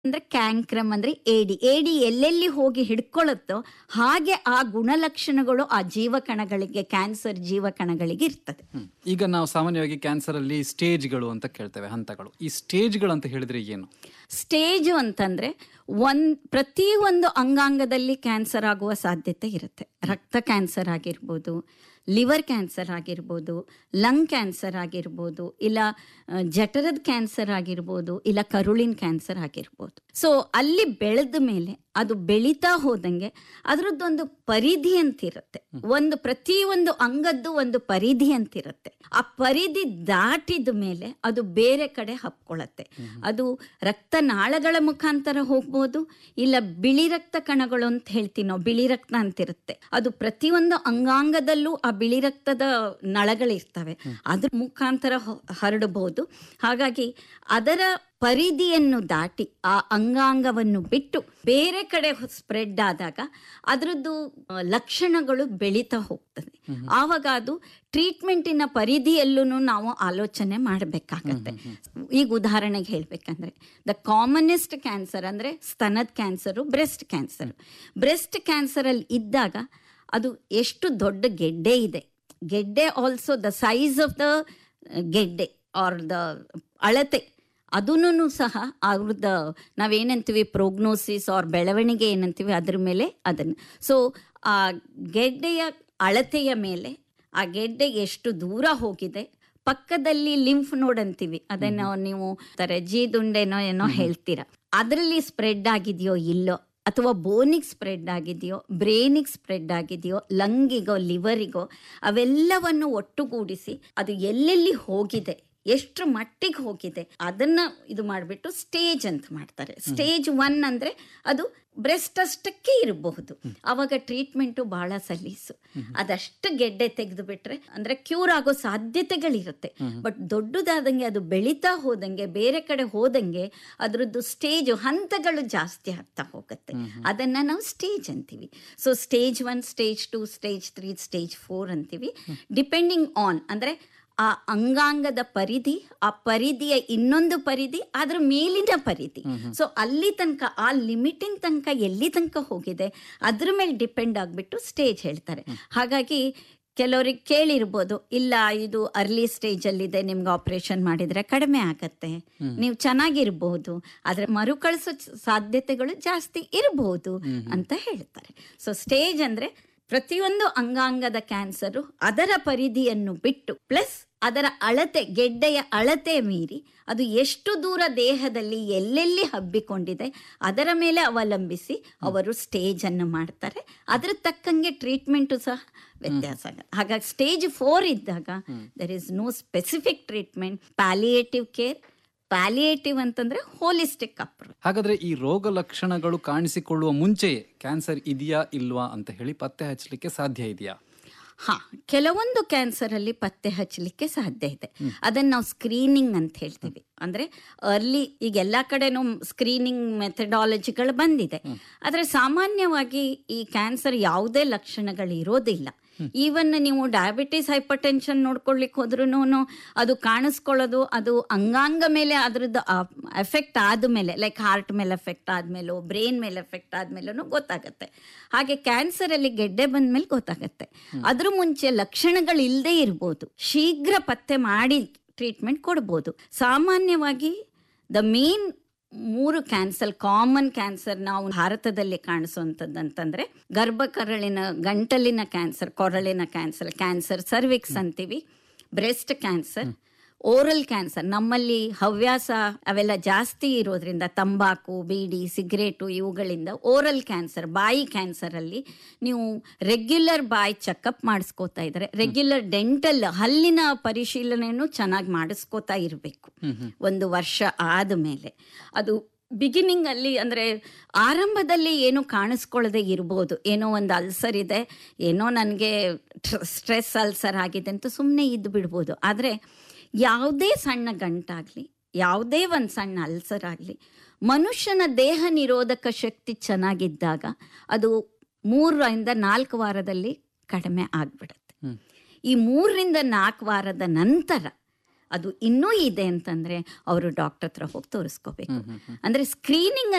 ಅಂದ್ರೆ ಕ್ಯಾಂಕ್ರಮ್ ಅಂದ್ರೆ ಏಡಿ ಏಡಿ ಎಲ್ಲೆಲ್ಲಿ ಹೋಗಿ ಹಿಡ್ಕೊಳ್ಳುತ್ತೋ ಹಾಗೆ ಆ ಗುಣಲಕ್ಷಣಗಳು ಆ ಜೀವಕಣಗಳಿಗೆ ಕ್ಯಾನ್ಸರ್ ಜೀವಕಣಗಳಿಗೆ ಇರ್ತದೆ ಹ್ಮ್. ಈಗ ನಾವು ಸಾಮಾನ್ಯವಾಗಿ ಕ್ಯಾನ್ಸರ್ ಅಲ್ಲಿ ಸ್ಟೇಜ್ಗಳು ಅಂತ ಕೇಳ್ತೇವೆ ಹಂತಗಳು ಈ ಸ್ಟೇಜ್ಗಳು ಅಂತ ಹೇಳಿದ್ರೆ ಏನು ಸ್ಟೇಜು ಅಂತಂದ್ರೆ ಒಂದ್ ಪ್ರತಿ ಒಂದು ಅಂಗಾಂಗದಲ್ಲಿ ಕ್ಯಾನ್ಸರ್ ಆಗುವ ಸಾಧ್ಯತೆ ಇರುತ್ತೆ ರಕ್ತ ಕ್ಯಾನ್ಸರ್ ಆಗಿರ್ಬೋದು ಲಿವರ್ ಕ್ಯಾನ್ಸರ್ ಆಗಿರ್ಬೋದು ಲಂಗ್ ಕ್ಯಾನ್ಸರ್ ಆಗಿರ್ಬೋದು ಇಲ್ಲ ಆ, ಜಠರದ ಕ್ಯಾನ್ಸರ್ ಆಗಿರ್ಬೋದು ಇಲ್ಲ ಕರುಳಿನ ಕ್ಯಾನ್ಸರ್ ಆಗಿರ್ಬೋದು ಸೊ ಅಲ್ಲಿ ಬೆಳೆದ ಮೇಲೆ ಅದು ಬೆಳೀತಾ ಹೋದಂಗೆ ಅದರದ್ದೊಂದು ಪರಿಧಿ ಅಂತಿರುತ್ತೆ ಒಂದು ಪ್ರತಿ ಒಂದು ಅಂಗದ್ದು ಒಂದು ಪರಿಧಿ ಅಂತಿರುತ್ತೆ ಆ ಪರಿಧಿ ದಾಟಿದ ಮೇಲೆ ಅದು ಬೇರೆ ಕಡೆ ಹಪ್ಕೊಳ್ಳುತ್ತೆ ಅದು ರಕ್ತನಾಳಗಳ ಮುಖಾಂತರ ಹೋಗ್ಬೋದು ಇಲ್ಲ ಬಿಳಿ ರಕ್ತ ಕಣಗಳು ಅಂತ ಹೇಳ್ತೀವಿ ನಾವು ಬಿಳಿ ರಕ್ತ ಅಂತಿರುತ್ತೆ ಅದು ಪ್ರತಿಯೊಂದು ಅಂಗಾಂಗದಲ್ಲೂ ಆ ಬಿಳಿ ರಕ್ತದ ನಳಗಳಿರ್ತವೆ ಅದ್ರ ಮುಖಾಂತರ ಹೊ- ಹರಡಬಹುದು ಹಾಗಾಗಿ ಅದರ ಪರಿಧಿಯನ್ನು ದಾಟಿ ಆ ಅಂಗಾಂಗವನ್ನು ಬಿಟ್ಟು ಬೇರೆ ಕಡೆ ಸ್ಪ್ರೆಡ್ ಆದಾಗ ಅದರದ್ದು ಆ, ಲಕ್ಷಣಗಳು ಬೆಳೀತಾ ಹೋಗ್ತದೆ ಆವಾಗ ಅದು ಟ್ರೀಟ್ಮೆಂಟಿನ ಪರಿಧಿಯಲ್ಲೂ ನಾವು ಆಲೋಚನೆ ಮಾಡಬೇಕಾಗತ್ತೆ ಈಗ ಉದಾಹರಣೆಗೆ ಹೇಳ್ಬೇಕಂದ್ರೆ ದ ಕಾಮನೆಸ್ಟ್ ಕ್ಯಾನ್ಸರ್ ಅಂದ್ರೆ ಸ್ತನದ ಕ್ಯಾನ್ಸರು ಬ್ರೆಸ್ಟ್ ಕ್ಯಾನ್ಸರ್ ಬ್ರೆಸ್ಟ್ ಕ್ಯಾನ್ಸರಲ್ಲಿ ಇದ್ದಾಗ ಅದು ಎಷ್ಟು ದೊಡ್ಡ ಗೆಡ್ಡೆ ಇದೆ ಗೆಡ್ಡೆ also the size of the ಗೆಡ್ಡೆ ಆರ್ ದ ಅಳತೆ ಅದನ್ನು ಸಹ ಅವ್ರದ್ದು ನಾವೇನಂತೀವಿ ಪ್ರೋಗ್ನೋಸಿಸ್ ಆರ್ ಬೆಳವಣಿಗೆ ಏನಂತೀವಿ ಅದ್ರ ಮೇಲೆ ಅದನ್ನು ಸೊ ಆ ಗೆಡ್ಡೆಯ ಅಳತೆಯ ಮೇಲೆ ಆ ಗೆಡ್ಡೆ ಎಷ್ಟು ದೂರ ಹೋಗಿದೆ ಪಕ್ಕದಲ್ಲಿ ಲಿಂಫ್ ನೋಡ್ ಅಂತೀವಿ ಅದನ್ನು ನೀವು ತರ ಜೀದುಂಡೆನೋ ಏನೋ ಹೇಳ್ತೀರಾ ಅದರಲ್ಲಿ ಸ್ಪ್ರೆಡ್ ಆಗಿದೆಯೋ ಇಲ್ಲೋ ಅಥವಾ ಬೋನಿಗೆ ಸ್ಪ್ರೆಡ್ ಆಗಿದೆಯೋ ಬ್ರೇನಿಗೆ ಸ್ಪ್ರೆಡ್ ಆಗಿದೆಯೋ ಲಂಗಿಗೋ ಲಿವರಿಗೋ ಅವೆಲ್ಲವನ್ನು ಒಟ್ಟುಗೂಡಿಸಿ ಅದು ಎಲ್ಲೆಲ್ಲಿ ಹೋಗಿದೆ ಎಷ್ಟು ಮಟ್ಟಿಗೆ ಹೋಗಿದೆ ಅದನ್ನ ಇದು ಮಾಡಿಬಿಟ್ಟು ಸ್ಟೇಜ್ ಅಂತ ಮಾಡ್ತಾರೆ ಸ್ಟೇಜ್ ಒನ್ ಅಂದ್ರೆ ಅದು ಬ್ರೆಸ್ಟ್ ಅಷ್ಟಕ್ಕೆ ಇರಬಹುದು ಅವಾಗ ಟ್ರೀಟ್ಮೆಂಟು ಬಹಳ ಸಲೀಸು ಅದಷ್ಟು ಗೆಡ್ಡೆ ತೆಗೆದು ಬಿಟ್ರೆ ಅಂದ್ರೆ ಕ್ಯೂರ್ ಆಗೋ ಸಾಧ್ಯತೆಗಳಿರುತ್ತೆ ಬಟ್ ದೊಡ್ಡದಾದಂಗೆ ಅದು ಬೆಳೀತಾ ಹೋದಂಗೆ ಬೇರೆ ಕಡೆ ಹೋದಂಗೆ ಅದರದ್ದು ಸ್ಟೇಜ್ ಹಂತಗಳು ಜಾಸ್ತಿ ಆಗ್ತಾ ಹೋಗುತ್ತೆ ಅದನ್ನ ನಾವು ಸ್ಟೇಜ್ ಅಂತೀವಿ so stage one stage two stage three stage four ಅಂತೀವಿ ಡಿಪೆಂಡಿಂಗ್ ಆನ್ ಅಂದ್ರೆ ಆ ಅಂಗಾಂಗದ ಪರಿಧಿ ಆ ಪರಿಧಿಯ ಇನ್ನೊಂದು ಪರಿಧಿ ಅದ್ರ ಮೇಲಿನ ಪರಿಧಿ ಸೊ ಅಲ್ಲಿ ತನಕ ಆ ಲಿಮಿಟಿನ ತನಕ ಎಲ್ಲಿ ತನಕ ಹೋಗಿದೆ ಅದ್ರ ಮೇಲೆ ಡಿಪೆಂಡ್ ಆಗಿಬಿಟ್ಟು ಸ್ಟೇಜ್ ಹೇಳ್ತಾರೆ ಹಾಗಾಗಿ ಕೆಲವ್ರಿಗೆ ಕೇಳಿರ್ಬೋದು ಇಲ್ಲ ಇದು ಅರ್ಲಿ ಸ್ಟೇಜಲ್ಲಿದೆ ನಿಮ್ಗೆ ಆಪರೇಷನ್ ಮಾಡಿದ್ರೆ ಕಡಿಮೆ ಆಗತ್ತೆ ನೀವು ಚೆನ್ನಾಗಿರ್ಬೋದು ಆದ್ರೆ ಮರುಕಳಿಸೋ ಚ- ಸಾಧ್ಯತೆಗಳು ಜಾಸ್ತಿ ಇರಬಹುದು ಅಂತ ಹೇಳ್ತಾರೆ ಸೊ ಸ್ಟೇಜ್ ಅಂದ್ರೆ ಪ್ರತಿಯೊಂದು ಅಂಗಾಂಗದ ಕ್ಯಾನ್ಸರು ಅದರ ಪರಿಧಿಯನ್ನು ಬಿಟ್ಟು ಪ್ಲಸ್ ಅದರ ಅಳತೆ ಗೆಡ್ಡೆಯ ಅಳತೆ ಮೀರಿ ಅದು ಎಷ್ಟು ದೂರ ದೇಹದಲ್ಲಿ ಎಲ್ಲೆಲ್ಲಿ ಹಬ್ಬಿಕೊಂಡಿದೆ ಅದರ ಮೇಲೆ ಅವಲಂಬಿಸಿ ಅವರು ಸ್ಟೇಜ್ ಅನ್ನು ಮಾಡ್ತಾರೆ ಅದ್ರ ತಕ್ಕಂಗೆ ಟ್ರೀಟ್ಮೆಂಟು ಸಹ ವ್ಯತ್ಯಾಸ ಆಗುತ್ತೆ ಹಾಗಾಗಿ ಸ್ಟೇಜ್ ಫೋರ್ ಇದ್ದಾಗ there is no specific treatment palliative care palliative ಅಂತಂದ್ರೆ ಹೋಲಿಸ್ಟಿಕ್ ಅಪ್ರೋಚ್ ಹಾಗಾದ್ರೆ ಈ ರೋಗ ಲಕ್ಷಣಗಳು ಕಾಣಿಸಿಕೊಳ್ಳುವ ಮುಂಚೆಯೇ ಕ್ಯಾನ್ಸರ್ ಇದೆಯಾ ಇಲ್ವಾ ಅಂತ ಹೇಳಿ ಪತ್ತೆ ಹಚ್ಚಲಿಕ್ಕೆ ಸಾಧ್ಯ ಇದೆಯಾ ಹಾ ಕೆಲವೊಂದು ಕ್ಯಾನ್ಸರ್ ಅಲ್ಲಿ ಪತ್ತೆ ಹಚ್ಚಲಿಕ್ಕೆ ಸಾಧ್ಯ ಇದೆ ಅದನ್ನ ನಾವು ಸ್ಕ್ರೀನಿಂಗ್ ಅಂತ ಹೇಳ್ತೀವಿ ಅಂದ್ರೆ ಅರ್ಲಿ ಈಗ ಎಲ್ಲ ಕಡೆನೂ ಸ್ಕ್ರೀನಿಂಗ್ ಮೆಥಡಾಲಜಿಗಳು ಬಂದಿದೆ ಆದ್ರೆ ಸಾಮಾನ್ಯವಾಗಿ ಈ ಕ್ಯಾನ್ಸರ್ ಯಾವುದೇ ಲಕ್ಷಣಗಳು ಇರೋದಿಲ್ಲ ಈವನ್ ನೀವು ಡಯಾಬಿಟಿಸ್ ಹೈಪರ್ ಟೆನ್ಷನ್ ನೋಡ್ಕೊಳ್ಲಿಕ್ಕೆ ಹೋದ್ರೂ ಅದು ಕಾಣಿಸ್ಕೊಳ್ಳೋದು ಅದು ಅಂಗಾಂಗ ಮೇಲೆ ಅದ್ರದ್ದು ಎಫೆಕ್ಟ್ ಆದಮೇಲೆ ಲೈಕ್ ಹಾರ್ಟ್ ಮೇಲೆ ಎಫೆಕ್ಟ್ ಆದ್ಮೇಲೋ ಬ್ರೈನ್ ಮೇಲೆ ಎಫೆಕ್ಟ್ ಆದ್ಮೇಲೂ ಗೊತ್ತಾಗತ್ತೆ ಹಾಗೆ ಕ್ಯಾನ್ಸರ್ ಅಲ್ಲಿ ಗೆಡ್ಡೆ ಬಂದ್ಮೇಲೆ ಗೊತ್ತಾಗತ್ತೆ ಅದ್ರ ಮುಂಚೆ ಲಕ್ಷಣಗಳು ಇಲ್ಲದೆ ಇರ್ಬೋದು ಶೀಘ್ರ ಪತ್ತೆ ಮಾಡಿ ಟ್ರೀಟ್ಮೆಂಟ್ ಕೊಡ್ಬೋದು ಸಾಮಾನ್ಯವಾಗಿ ದ ಮೇನ್ ಮೂರು ಕ್ಯಾನ್ಸರ್ ಕಾಮನ್ ಕ್ಯಾನ್ಸರ್ ನಾವು ಭಾರತದಲ್ಲಿ ಕಾಣಿಸುವಂಥದ್ದು ಅಂತಂದ್ರೆ ಗರ್ಭಕರಳಿನ ಗಂಟಲಿನ ಕ್ಯಾನ್ಸರ್ ಕೊರಳಿನ ಕ್ಯಾನ್ಸರ್ ಕ್ಯಾನ್ಸರ್ ಸರ್ವಿಕ್ಸ್ ಅಂತೀವಿ ಬ್ರೆಸ್ಟ್ ಕ್ಯಾನ್ಸರ್ ಓರಲ್ ಕ್ಯಾನ್ಸರ್ ನಮ್ಮಲ್ಲಿ ಹವ್ಯಾಸ ಅವೆಲ್ಲ ಜಾಸ್ತಿ ಇರೋದ್ರಿಂದ ತಂಬಾಕು ಬೀಡಿ ಸಿಗರೇಟು ಇವುಗಳಿಂದ ಓರಲ್ ಕ್ಯಾನ್ಸರ್ ಬಾಯಿ ಕ್ಯಾನ್ಸರ್ ಅಲ್ಲಿ ನೀವು ರೆಗ್ಯುಲರ್ ಬಾಯಿ ಚೆಕಪ್ ಮಾಡಿಸ್ಕೋತಾ ಇದ್ರೆ ರೆಗ್ಯುಲರ್ ಡೆಂಟಲ್ ಹಲ್ಲಿನ ಪರಿಶೀಲನೆಯನ್ನು ಚೆನ್ನಾಗಿ ಮಾಡಿಸ್ಕೋತಾ ಇರಬೇಕು ಒಂದು ವರ್ಷ ಆದ ಮೇಲೆ ಅದು ಬಿಗಿನಿಂಗ್ ಅಲ್ಲಿ ಅಂದ್ರೆ ಆರಂಭದಲ್ಲಿ ಏನು ಕಾಣಿಸ್ಕೊಳ್ಳದೆ ಇರ್ಬೋದು ಏನೋ ಒಂದು ಅಲ್ಸರ್ ಇದೆ ಏನೋ ನನಗೆ ಸ್ಟ್ರೆಸ್ ಅಲ್ಸರ್ ಆಗಿದೆ ಅಂತ ಸುಮ್ಮನೆ ಇದ್ದು ಬಿಡ್ಬೋದು ಆದರೆ ಯಾವುದೇ ಸಣ್ಣ ಗಂಟಾಗಲಿ ಯಾವುದೇ ಒಂದು ಸಣ್ಣ ಅಲ್ಸರ್ ಆಗಲಿ ಮನುಷ್ಯನ ದೇಹ ನಿರೋಧಕ ಶಕ್ತಿ ಚೆನ್ನಾಗಿದ್ದಾಗ ಅದು ಮೂರರಿಂದ ನಾಲ್ಕು ವಾರದಲ್ಲಿ ಕಡಿಮೆ ಆಗ್ಬಿಡುತ್ತೆ ಈ ಮೂರರಿಂದ ನಾಲ್ಕು ವಾರದ ನಂತರ ಅದು ಇನ್ನೂ ಇದೆ ಅಂತಂದ್ರೆ ಅವರು ಡಾಕ್ಟರ್ ಹತ್ರ ಹೋಗಿ ತೋರಿಸ್ಕೋಬೇಕು ಅಂದ್ರೆ ಸ್ಕ್ರೀನಿಂಗ್